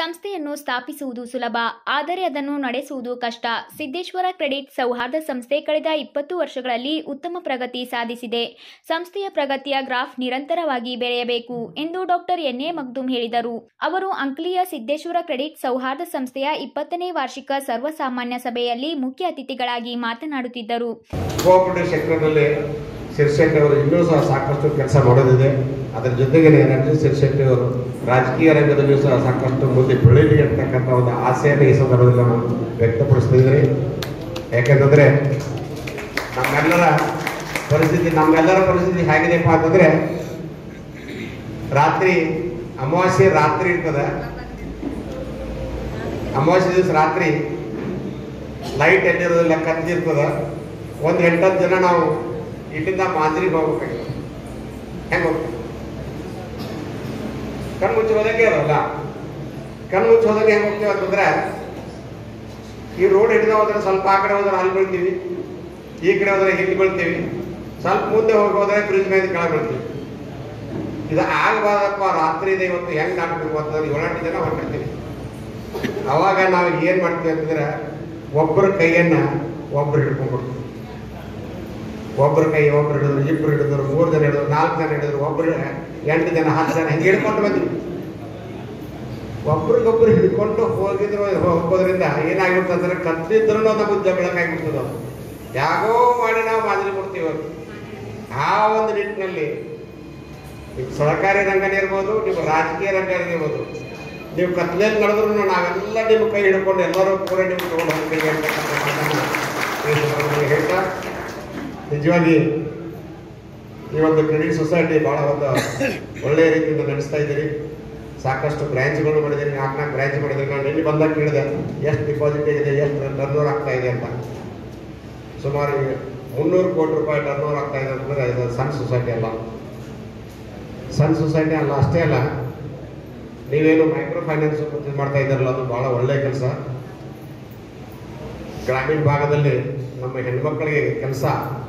ಸಂಸ್ಥೆಯನ್ನು ಸ್ಥಾಪಿಸುವುದು ಸುಲಭ ಆದರೆ ಅದನ್ನು ನಡೆಸುವುದು ಕಷ್ಟ ಸಿದ್ದೇಶ್ವರ ಕ್ರೆಡಿಟ್ ಸೌಹಾರ್ದ ಸಂಸ್ಥೆ ಕಳೆದ ಇಪ್ಪತ್ತು ವರ್ಷಗಳಲ್ಲಿ ಉತ್ತಮ ಪ್ರಗತಿ ಸಾಧಿಸಿದೆ ಸಂಸ್ಥೆಯ ಪ್ರಗತಿಯ ಗ್ರಾಫ್ ನಿರಂತರವಾಗಿ ಬೆಳೆಯಬೇಕು ಎಂದು ಡಾಕ್ಟರ್ ಎನ್ ಎ ಮಗ್ದುಮ್ ಹೇಳಿದರು ಅವರು ಅಂಕ್ಲಿಯ ಸಿದ್ದೇಶ್ವರ ಕ್ರೆಡಿಟ್ ಸೌಹಾರ್ದ ಸಂಸ್ಥೆಯ ಇಪ್ಪತ್ತನೇ ವಾರ್ಷಿಕ ಸರ್ವಸಾಮಾನ್ಯ ಸಭೆಯಲ್ಲಿ ಮುಖ್ಯ ಅತಿಥಿಗಳಾಗಿ ಮಾತನಾಡುತ್ತಿದ್ದರು ಕೋಆಪರೇಟಿವ್ ಸೆಕ್ಟರ್ನಲ್ಲಿ ಶಿರ್ಶೆಟ್ಟಿ ಅವರು ಇನ್ನೂ ಸಹ ಸಾಕಷ್ಟು ಕೆಲಸ ಮಾಡೋದಿದೆ ಅದರ ಜೊತೆಗೆ ರಂಜಿತ್ ಶಿರ್ಶೆಟ್ಟಿ ಅವರು ರಾಜಕೀಯ ರಂಗದಲ್ಲಿಯೂ ಸಹ ಸಾಕಷ್ಟು ಮುಂದೆ ಬೆಳೀಲಿ ಅಂತಕ್ಕಂಥ ಒಂದು ಆಸೆಯನ್ನು ಈ ಸಂದರ್ಭದಲ್ಲಿ ನಾನು ವ್ಯಕ್ತಪಡಿಸ್ತಿದ್ದೀನಿ ಯಾಕೆಂತಂದರೆ ನಮ್ಮೆಲ್ಲರ ಪರಿಸ್ಥಿತಿ ನಮ್ಮೆಲ್ಲರ ಪರಿಸ್ಥಿತಿ ಹೇಗಿದೆಯಪ್ಪ ಅಂತಂದರೆ ರಾತ್ರಿ ಅಮಾವಾಸ್ಯೆ ರಾತ್ರಿ ಇರ್ತದೆ ಅಮಾವಾಸ್ಯೆ ದಿವಸ ರಾತ್ರಿ ಲೈಟ್ ಎಲ್ಲಿರೋದಿಲ್ಲ ಕತ್ತಿರ್ತದ ಒಂದು ಎಂಟತ್ತು ಜನ ನಾವು ಇಲ್ಲಿಂದ ಮಾಂಜ್ರಿಗೆ ಹೋಗ್ಬೇಕಾಗಿತ್ತು ಹೆಂಗೆ ಹೋಗ್ತೀವಿ ಕಣ್ಣು ಮುಚ್ಚಿ ಹೋದಂಗೆ ಇರೋಲ್ಲ ಕಣ್ಣು ಮುಚ್ಚಿ ಹೋದಂಗೆ ಹೆಂಗೆ ಹೋಗ್ತೀವಿ ಅಂತಂದ್ರೆ ಈ ರೋಡ್ ಹಿಡಿದ ಹೋದ್ರೆ ಸ್ವಲ್ಪ ಆ ಕಡೆ ಹೋದ್ರೆ ಅಲ್ಲಿ ಬೀಳ್ತೀವಿ ಈ ಕಡೆ ಹೋದ್ರೆ ಇಲ್ಲಿ ಬೀಳ್ತೀವಿ ಸ್ವಲ್ಪ ಮುಂದೆ ಹೋಗಿ ಹೋದ್ರೆ ಬ್ರಿಡ್ಜ್ ಮೇಲೆ ಕೆಳಗೆ ಬೀಳ್ತೀವಿ ಇದು ಆಗಬಾರ್ದಪ್ಪ ರಾತ್ರಿ ಇದೆ ಇವತ್ತು ಹೆಂಗೆ ದಾಟಬೇಕು ಅಂತಂದ್ರೆ ಏಳೆಂಟು ಜನ ಹೊರಟಿರ್ತೀವಿ ಅವಾಗ ನಾವು ಏನು ಮಾಡ್ತೀವಿ ಅಂತಂದ್ರೆ ಒಬ್ಬರ ಕೈಯನ್ನ ಒಬ್ರು ಹಿಡ್ಕೊಂಡ್ಬಿಡ್ತೀವಿ ಒಬ್ರ ಕೈ ಒಬ್ರು ಹಿಡಿದ್ರು ಇಬ್ರು ಹಿಡಿದ್ರು ಮೂರು ಜನ ಹಿಡಿದ್ರು ನಾಲ್ಕು ಜನ ಹಿಡಿದ್ರು ಒಬ್ರು ಎಂಟು ಜನ ಹತ್ತು ಜನ ಹಿಂಗೆ ಹಿಡ್ಕೊಂಡು ಬಂದ್ವಿ ಒಬ್ರಿಗೊಬ್ರು ಹಿಡ್ಕೊಂಡು ಹೋಗಿದ್ರು ಹೋಗೋದ್ರಿಂದ ಏನಾಗ್ಬಿಡ್ತು ಅಂದ್ರೆ ಕತ್ತಿದ್ರು ನಮಗೆ ಜಗಳಕ್ಕಾಗ್ಬಿಡ್ತದ ಅದು ಯಾಗೋ ಮಾಡಿ ನಾವು ಮಾದರಿ ಕೊಡ್ತೀವಿ ಅದು ಆ ಒಂದು ನಿಟ್ಟಿನಲ್ಲಿ ನಿಮ್ಮ ಸಹಕಾರಿ ರಂಗನೇ ಇರ್ಬೋದು ನಿಮ್ಮ ರಾಜಕೀಯ ರಂಗ ಇರ್ಬೋದು ನೀವು ಕತ್ಲೇಲಿ ನಡೆದ್ರು ನಾವೆಲ್ಲ ನಿಮ್ಮ ಕೈ ಹಿಡ್ಕೊಂಡು ಎಲ್ಲರೂ ಕೂಡ ನೀವು ತಗೊಂಡು ಹೋಗ್ತೀವಿ ಅಂತಕ್ಕಂಥ ಮಾತನ್ನ ಈ ಸಂದರ್ಭದಲ್ಲಿ ಹೇಳ್ತಾ ನಿಜವಾಗಿ ಈ ಒಂದು ಕ್ರೆಡಿಟ್ ಸೊಸೈಟಿ ಬಹಳ ಒಂದು ಒಳ್ಳೆಯ ರೀತಿಯಿಂದ ನಡೆಸ್ತಾ ಇದ್ದೀರಿ ಸಾಕಷ್ಟು ಬ್ರ್ಯಾಂಚ್ಗಳು ಮಾಡಿದ್ದೀರಿ ನಾಲ್ಕು ನಾಲ್ಕು ಬ್ರ್ಯಾಂಚ್ ಮಾಡಿದ್ದೀರಿ ನಾನು ಎಲ್ಲಿ ಬಂದಾಗ ಕೇಳಿದೆ ಎಷ್ಟು ಡಿಪಾಸಿಟ್ ಇದೆ ಎಷ್ಟು ಟರ್ನ್ ಓವರ್ ಆಗ್ತಾ ಇದೆ ಅಂತ ಸುಮಾರು ಈಗ ಮುನ್ನೂರು ಕೋಟಿ ರೂಪಾಯಿ ಟರ್ನ್ ಓವರ್ ಆಗ್ತಾ ಇದೆ ಅಂತಂದ್ರೆ ಇದು ಸಣ್ಣ ಸೊಸೈಟಿ ಅಲ್ಲ ಸಣ್ಣ ಸೊಸೈಟಿ ಅಲ್ಲ ಅಷ್ಟೇ ಅಲ್ಲ ನೀವೇನು ಮೈಕ್ರೋ ಫೈನಾನ್ಸ್ ಇದು ಮಾಡ್ತಾ ಇದ್ದಾರಲ್ಲ ಅದು ಬಹಳ ಒಳ್ಳೆಯ ಕೆಲಸ ಗ್ರಾಮೀಣ ಭಾಗದಲ್ಲಿ ನಮ್ಮ ಹೆಣ್ಮಕ್ಳಿಗೆ ಕೆಲಸ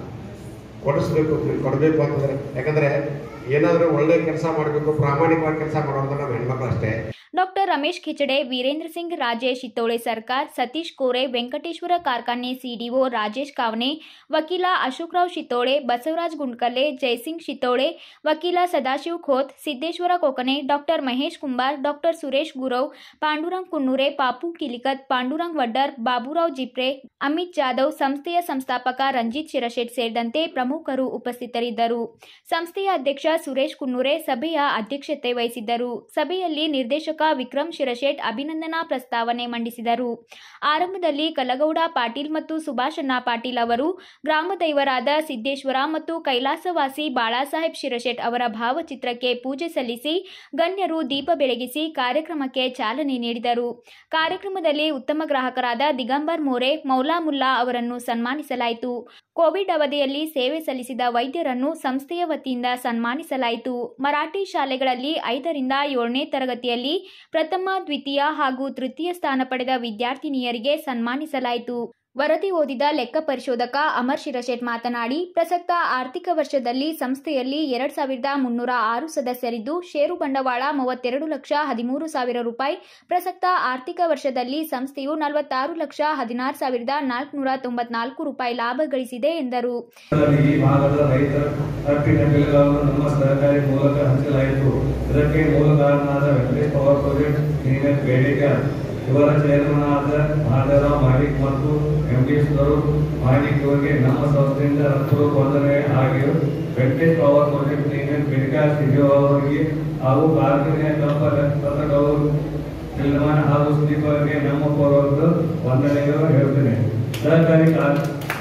ಕೊಡಿಸ್ಬೇಕು ಕೊಡಬೇಕು ಅಂತಂದ್ರೆ ಯಾಕಂದ್ರೆ ಏನಾದರೂ ಒಳ್ಳೆ ಕೆಲಸ ಮಾಡಬೇಕು ಪ್ರಾಮಾಣಿಕವಾಗಿ ಕೆಲಸ ಮಾಡೋದು ನಮ್ಮ ಹೆಣ್ಮಕ್ಳು ಅಷ್ಟೇ ಡಾಕ್ಟರ್ ರಮೇಶ್ ಖಿಚಡೆ ವೀರೇಂದ್ರ ಸಿಂಗ್ ರಾಜೇಶ್ ಶಿತ್ತೋಳೆ ಸರ್ಕಾರ್ ಸತೀಶ್ ಕೋರೆ ವೆಂಕಟೇಶ್ವರ ಕಾರ್ಖಾನೆ ಸಿಡಿಒ ರಾಜೇಶ್ ಕಾವನೆ ವಕೀಲ ಅಶೋಕ್ರಾವ್ ಶಿತ್ತೋಳೆ ಬಸವರಾಜ್ ಗುಂಡ್ಕಲ್ಲೆ ಜಯಸಿಂಗ್ ಶಿತ್ತೋಳೆ ವಕೀಲ ಸದಾಶಿವ್ ಖೋತ್ ಸಿದ್ದೇಶ್ವರ ಕೋಕನೆ ಡಾಕ್ಟರ್ ಮಹೇಶ್ ಕುಂಬಾರ್ ಡಾಕ್ಟರ್ ಸುರೇಶ್ ಗುರವ್ ಪಾಂಡುರಂಗ್ ಕುನ್ನೂರೆ ಪಾಪು ಕಿಲಿಕತ್ ಪಾಂಡುರಂಗ್ ವಡ್ಡರ್ ಬಾಬುರಾವ್ ಜಿಪ್ರೆ ಅಮಿತ್ ಜಾಧವ್ ಸಂಸ್ಥೆಯ ಸಂಸ್ಥಾಪಕ ರಂಜಿತ್ ಶಿರಶೆಟ್ ಸೇರಿದಂತೆ ಪ್ರಮುಖರು ಉಪಸ್ಥಿತರಿದ್ದರು ಸಂಸ್ಥೆಯ ಅಧ್ಯಕ್ಷ ಸುರೇಶ್ ಕುನ್ನೂರೆ ಸಭೆಯ ಅಧ್ಯಕ್ಷತೆ ವಹಿಸಿದ್ದರು ಸಭೆಯಲ್ಲಿ ನಿರ್ದೇಶಕ ವಿಕ್ರಮ್ ಶಿರಶೆಟ್ ಅಭಿನಂದನಾ ಪ್ರಸ್ತಾವನೆ ಮಂಡಿಸಿದರು ಆರಂಭದಲ್ಲಿ ಕಲಗೌಡ ಪಾಟೀಲ್ ಮತ್ತು ಸುಭಾಷಣ್ಣ ಪಾಟೀಲ್ ಅವರು ಗ್ರಾಮ ದೈವರಾದ ಸಿದ್ದೇಶ್ವರ ಮತ್ತು ಕೈಲಾಸವಾಸಿ ಬಾಳಾಸಾಹೇಬ್ ಶಿರಶೆಟ್ ಅವರ ಭಾವಚಿತ್ರಕ್ಕೆ ಪೂಜೆ ಸಲ್ಲಿಸಿ ಗಣ್ಯರು ದೀಪ ಬೆಳಗಿಸಿ ಕಾರ್ಯಕ್ರಮಕ್ಕೆ ಚಾಲನೆ ನೀಡಿದರು ಕಾರ್ಯಕ್ರಮದಲ್ಲಿ ಉತ್ತಮ ಗ್ರಾಹಕರಾದ ದಿಗಂಬರ್ ಮೋರೆ ಮೌಲಾ ಮುಲ್ಲಾ ಅವರನ್ನು ಸನ್ಮಾನಿಸಲಾಯಿತು ಕೋವಿಡ್ ಅವಧಿಯಲ್ಲಿ ಸೇವೆ ಸಲ್ಲಿಸಿದ ವೈದ್ಯರನ್ನು ಸಂಸ್ಥೆಯ ವತಿಯಿಂದ ಸನ್ಮಾನಿಸಲಾಯಿತು ಮರಾಠಿ ಶಾಲೆಗಳಲ್ಲಿ ಐದರಿಂದ ಏಳನೇ ತರಗತಿಯಲ್ಲಿ ಪ್ರಥಮ ದ್ವಿತೀಯ ಹಾಗೂ ತೃತೀಯ ಸ್ಥಾನ ಪಡೆದ ವಿದ್ಯಾರ್ಥಿನಿಯರಿಗೆ ಸನ್ಮಾನಿಸಲಾಯಿತು ವರದಿ ಓದಿದ ಲೆಕ್ಕ ಪರಿಶೋಧಕ ಅಮರ್ ಶಿರಶೆಟ್ ಮಾತನಾಡಿ ಪ್ರಸಕ್ತ ಆರ್ಥಿಕ ವರ್ಷದಲ್ಲಿ ಸಂಸ್ಥೆಯಲ್ಲಿ ಎರಡ್ ಸಾವಿರದ ಮುನ್ನೂರ ಆರು ಸದಸ್ಯರಿದ್ದು ಷೇರು ಬಂಡವಾಳ ಮೂವತ್ತೆರಡು ಲಕ್ಷ ಹದಿಮೂರು ಸಾವಿರ ರೂಪಾಯಿ ಪ್ರಸಕ್ತ ಆರ್ಥಿಕ ವರ್ಷದಲ್ಲಿ ಸಂಸ್ಥೆಯು ನಲವತ್ತಾರು ಲಕ್ಷ ಹದಿನಾರು ಸಾವಿರದ ನಾಲ್ಕುನೂರ ತೊಂಬತ್ನಾಲ್ಕು ರೂಪಾಯಿ ಲಾಭ ಗಳಿಸಿದೆ ಎಂದರು ಈ ಭಾಗದ ರೈತರ ಹಟ್ಟಿನ ಬಿಲ್ಗಳನ್ನು ನಮ್ಮ ಸಹಕಾರಿ ಮೂಲಕ ಹಂಚಲಾಯಿತು ಇದಕ್ಕೆ ಮೂಲ ಕಾರಣರಾದ ವೆಂಕಟೇಶ್ ಪವರ್ ಪ್ರಾಜೆಕ್ಟ್ ಇಂಜಿನಿಯರ್ ಬೇಡಿಕೆ ಇವರ ಚೇರ್ಮನ್ ಆದ ಮಹಾದೇವರಾವ್ ಮಾಲಿಕ್ ಮತ್ತು ಎಂಡಿ ಸ್ವರೂಪ್ ಮಾಲಿಕ್ ಇವರಿಗೆ ನಮ್ಮ ಸಂಸ್ಥೆಯಿಂದ ಹೃತ್ಪೂರ್ವಕ ವಂದನೆ ಹಾಗೂ ವೆಂಕಟೇಶ್ ಪವರ್ ಪ್ರಾಜೆಕ್ಟ್ ಇಂಜಿನಿಯರ್ ಬೇಡಿಕೆ ಸಿಡಿಒ ಅವರಿಗೆ ಹಾಗೂ ಕಾರ್ಖಾನೆಯ ಕಂಪನಿ ನಿರ್ಮಾಣ ಹಾಗೂ ಸುದೀಪ್ ಅವರಿಗೆ ನಮ್ಮ ಪೂರ್ವಕ ವಂದನೆಗಳು ಹೇಳ್ತೇನೆ ಸಹಕಾರಿ ಕಾರ್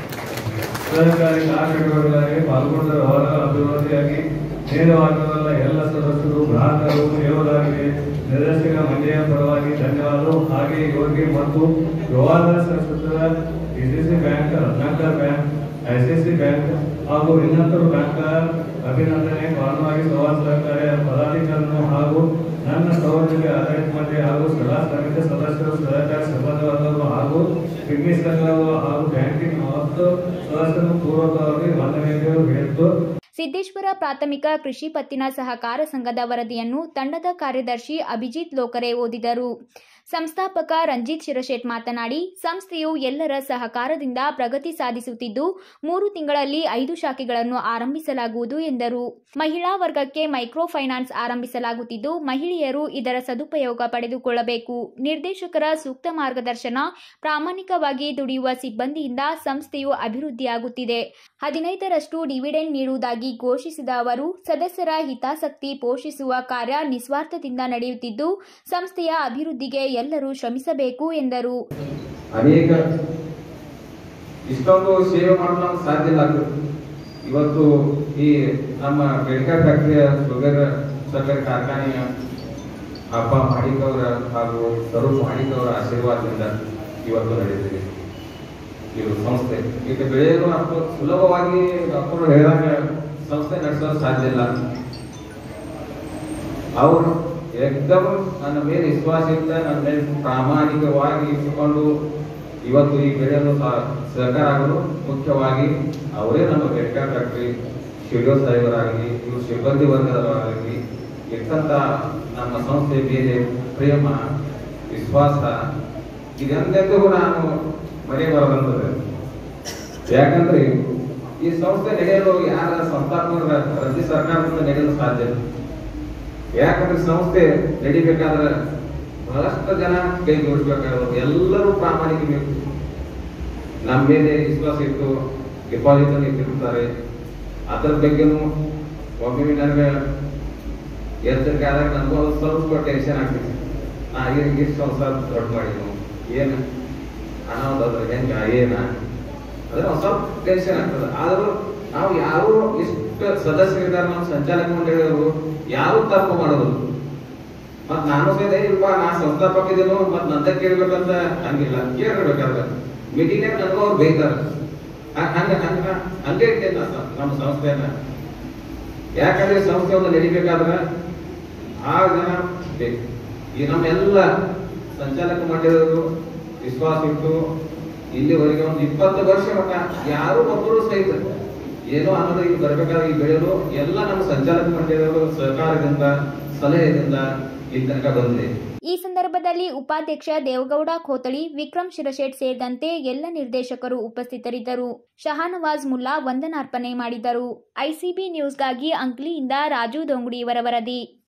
ಸಹಕಾರಿ ಕಾರ್ಯಚಟುವಟಿಕೆಗಳಿಗೆ ಪಾಲ್ಗೊಂಡ ಅವರ ಅಭಿವೃದ್ಧಿಯಾಗಿ ನೇರವಾಗಿರಲ್ಲ ಎಲ್ಲ ಸದಸ್ಯರು ಗ್ರಾಹಕರು ಯೋಧರಿಗೆ ನಿರ್ದೇಶಕ ಮಂಡ್ಯ ಪರವಾಗಿ ಧನ್ಯವಾದಗಳು ಹಾಗೆ ಇವರಿಗೆ ಮತ್ತು ಗೋವಾದ ಸದಸ್ಯರ DCC bank Ratnakar bank ICC bank ಹಾಗೂ ಇನ್ನಿತರ ಬ್ಯಾಂಕ್ ಅಭಿನಂದನೆ ಕಾರಣವಾಗಿ ಸಮಾಜ ಸಹಕಾರಿ ಪದಾಧಿಕಾರಿಗಳು ಹಾಗೂ ನನ್ನ ಸಹೋದರಿ ಆಡಳಿತ ಮಂಡಳಿ ಹಾಗೂ ಸಲಹಾ ಸಮಿತಿ ಸದಸ್ಯರು ಸಹಕಾರಿ ಸಂಬಂಧವಾದವರು ಹಾಗೂ ಫಿಟ್ನೆಸ್ ಸಂಘಗಳು ಹಾಗೂ ಬ್ಯಾಂಕಿನ ಮತ್ತು ಸದಸ್ಯರು ಪೂರ್ವಕವಾಗಿ ವಂದನೆಗಳು ಹೇಳ್ತು ಸಿದ್ದೇಶ್ವರ ಪ್ರಾಥಮಿಕ ಕೃಷಿ ಪತ್ತಿನ ಸಹಕಾರ ಸಂಘದ ವರದಿಯನ್ನು ತಂಡದ ಕಾರ್ಯದರ್ಶಿ ಅಭಿಜಿತ್ ಲೋಕರೆ ಓದಿದರು ಸಂಸ್ಥಾಪಕ ರಂಜಿತ್ ಶಿರಶೆಟ್ ಮಾತನಾಡಿ ಸಂಸ್ಥೆಯು ಎಲ್ಲರ ಸಹಕಾರದಿಂದ ಪ್ರಗತಿ ಸಾಧಿಸುತ್ತಿದ್ದು ಮೂರು ತಿಂಗಳಲ್ಲಿ ಐದು ಶಾಖೆಗಳನ್ನು ಆರಂಭಿಸಲಾಗುವುದು ಎಂದರು ಮಹಿಳಾ ವರ್ಗಕ್ಕೆ ಮೈಕ್ರೋ ಫೈನಾನ್ಸ್ ಆರಂಭಿಸಲಾಗುತ್ತಿದ್ದು ಮಹಿಳೆಯರು ಇದರ ಸದುಪಯೋಗ ಪಡೆದುಕೊಳ್ಳಬೇಕು ನಿರ್ದೇಶಕರ ಸೂಕ್ತ ಮಾರ್ಗದರ್ಶನ ಪ್ರಾಮಾಣಿಕವಾಗಿ ದುಡಿಯುವ ಸಿಬ್ಬಂದಿಯಿಂದ ಸಂಸ್ಥೆಯು ಅಭಿವೃದ್ಧಿಯಾಗುತ್ತಿದೆ ಹದಿನೈದರಷ್ಟು ಡಿವಿಡೆಂಡ್ ನೀಡುವುದಾಗಿ ಘೋಷಿಸಿದ ಅವರು ಸದಸ್ಯರ ಹಿತಾಸಕ್ತಿ ಪೋಷಿಸುವ ಕಾರ್ಯ ನಿಸ್ವಾರ್ಥದಿಂದ ನಡೆಯುತ್ತಿದ್ದು ಸಂಸ್ಥೆಯ ಅಭಿವೃದ್ಧಿಗೆ ಎಲ್ಲರೂ ಶ್ರಮಿಸಬೇಕು ಎಂದರು ಅನೇಕ ಇಷ್ಟೊಂದು ಸೇವೆ ಮಾಡಲು ನಮ್ಗೆ ಸಾಧ್ಯ ಇಲ್ಲ ಇವತ್ತು ಈ ನಮ್ಮ ಮೆಡಿಕಲ್ ಫ್ಯಾಕ್ಟರಿಯ ಶುಗರ್ ಸಕ್ಕರೆ ಕಾರ್ಖಾನೆಯ ಅಪ್ಪ ಮಾಡಿಕವರ ಹಾಗೂ ಸ್ವರೂಪ್ ಮಾಡಿಕವರ ಆಶೀರ್ವಾದದಿಂದ ಇವತ್ತು ನಡೆದಿದೆ ಇದು ಸಂಸ್ಥೆ ಈಗ ಬೆಳೆಯಲು ಅಷ್ಟು ಸುಲಭವಾಗಿ ಡಾಕ್ಟರ್ ಹೇಳಿದಾಗ ಸಂಸ್ಥೆ ನಡೆಸೋದು ಸಾಧ್ಯ ಇಲ್ಲ ಅವರು ಏಕದಮ್ ನನ್ನ ಮೇಲೆ ವಿಶ್ವಾಸದಿಂದ ನನ್ನ ಮೇಲೆ ಪ್ರಾಮಾಣಿಕವಾಗಿ ಇಟ್ಟುಕೊಂಡು ಇವತ್ತು ಈ ಬೆಳೆಯಲು ಸಹ- ಸಹಕಾರ ಆಗಲು ಮುಖ್ಯವಾಗಿ ಅವರೇ ನಮ್ಮ ಬೆಡ್ಕಾ ಫ್ಯಾಕ್ಟ್ರಿ ಶಿಡಿಯೋ ಸಾಹೇಬರಾಗಲಿ ಇವರು ಸಿಬ್ಬಂದಿ ವರ್ಗದವರಾಗಲಿ ಇರ್ತಂತ ನಮ್ಮ ಸಂಸ್ಥೆ ಮೇಲೆ ಪ್ರೇಮ ವಿಶ್ವಾಸ ಇದೆಂದೆಂದಿಗೂ ನಾನು ಮರೆಯಬಾರದಂತದೆ ಯಾಕಂದ್ರೆ ಈ ಸಂಸ್ಥೆ ನಡೆಯಲು ಯಾರ ಸಂಸ್ಥಾಪಕರ ರಾಜ್ಯ ಸರ್ಕಾರದಿಂದ ನಡೆಯಲು ಸಾಧ್ಯ ಇಲ್ಲ. ಯಾಕಂದ್ರೆ ಸಂಸ್ಥೆ ನಡಿಬೇಕಾದ್ರೆ ಬಹಳಷ್ಟು ಜನ ಕೈ ಜೋಡಿಸ್ಬೇಕಾಗುತ್ತೆ ಎಲ್ಲರೂ ಪ್ರಾಮಾಣಿಕ ಬೇಕು ನಮ್ಮ ಮೇಲೆ ವಿಶ್ವಾಸ ಇಟ್ಟು ಡಿಪಾಸಿಟ್ ಅನ್ನು ಇಟ್ಟಿರ್ತಾರೆ ಅದ್ರ ಬಗ್ಗೆನೂ ಒಮ್ಮೆ ನನಗೆ ಎಚ್ಚರಿಕೆ ಆದಾಗ ನನಗೂ ಒಂದು ಸ್ವಲ್ಪ ಟೆನ್ಷನ್ ಆಗ್ತಿತ್ತು ನಾ ಏನು ಇಷ್ಟು ಒಂದು ಸ್ವಲ್ಪ ದೊಡ್ಡ ಮಾಡಿದ್ನು ಏನು ಹಣ ಒಂದು ಅದ್ರ ಹೆಂಗ ಏನ ಅದ್ರ ಒಂದು ಸ್ವಲ್ಪ ಟೆನ್ಷನ್ ಆಗ್ತದೆ ಆದರೂ ನಾವು ಯಾರು ಇಷ್ಟು ಸದಸ್ಯರಿದ್ದಾರೆ ನಮ್ಮ ಸಂಚಾಲಕ ಮಂಡಳಿಯವರು ಯಾರು ತಪ್ಪು ಮಾಡೋದು ಮತ್ ನಾನು ಸಹಿತ ಇಲ್ಪ ನಾ ಸಂಸ್ಥಾಪಕ ಇದೇನು ಮತ್ ನಂದ ಕೇಳ್ಬೇಕಂತ ಹಂಗಿಲ್ಲ ಕೇಳಿರ್ಬೇಕಾದ್ರೆ ಮೀಟಿಂಗ್ನಾಗ ನನಗೂ ಅವ್ರು ಬೈತಾರ ಹಂಗ ಹಂಗ ಹಂಗೆ ಇರ್ತೇನೆ ನಾ ಸ- ನಮ್ಮ ಸಂಸ್ಥೆಯನ್ನ ಯಾಕಂದ್ರೆ ಸಂಸ್ಥೆ ಒಂದು ನಡಿಬೇಕಾದ್ರೆ ಆರು ಜನ ಬೇಕು ಈ ನಮ್ಮೆಲ್ಲ ಸಂಚಾಲಕ ಮಂಡಳಿಯವರು ವಿಶ್ವಾಸ ಇಟ್ಟು ಇಲ್ಲಿವರೆಗೆ ಒಂದು ಇಪ್ಪತ್ತು ವರ್ಷ ಮಟ್ಟ ಯಾರು ಒಬ್ಬರು ಸಹಿತ ಏನೋ ಅನ್ನೋದು ಈಗ ಬರ್ಬೇಕಾದ್ರೆ ಈ ಬೆಳೆಯಲು ಎಲ್ಲ ನಮ್ಮ ಸಂಚಾಲಕ ಮಂಡಳಿಯವರು ಸಹಕಾರದಿಂದ ಸಲಹೆಯಿಂದ ಇಲ್ಲಿ ತನಕ ಬಂದಿದೆ ಈ ಸಂದರ್ಭದಲ್ಲಿ ಉಪಾಧ್ಯಕ್ಷ ದೇವಗೌಡ ಖೋತಳಿ ವಿಕ್ರಮ್ ಶಿರಶೇಟ್ ಸೇರಿದಂತೆ ಎಲ್ಲ ನಿರ್ದೇಶಕರು ಉಪಸ್ಥಿತರಿದ್ದರು ಶಹಾನವಾಜ್ ಮುಲ್ಲಾ ವಂದನಾರ್ಪಣೆ ಮಾಡಿದರು ಐಸಿಬಿ ನ್ಯೂಸ್ಗಾಗಿ ಅಂಕ್ಲಿಯಿಂದ ರಾಜು ದೊಂಗುಡಿ ಇವರ ವರದಿ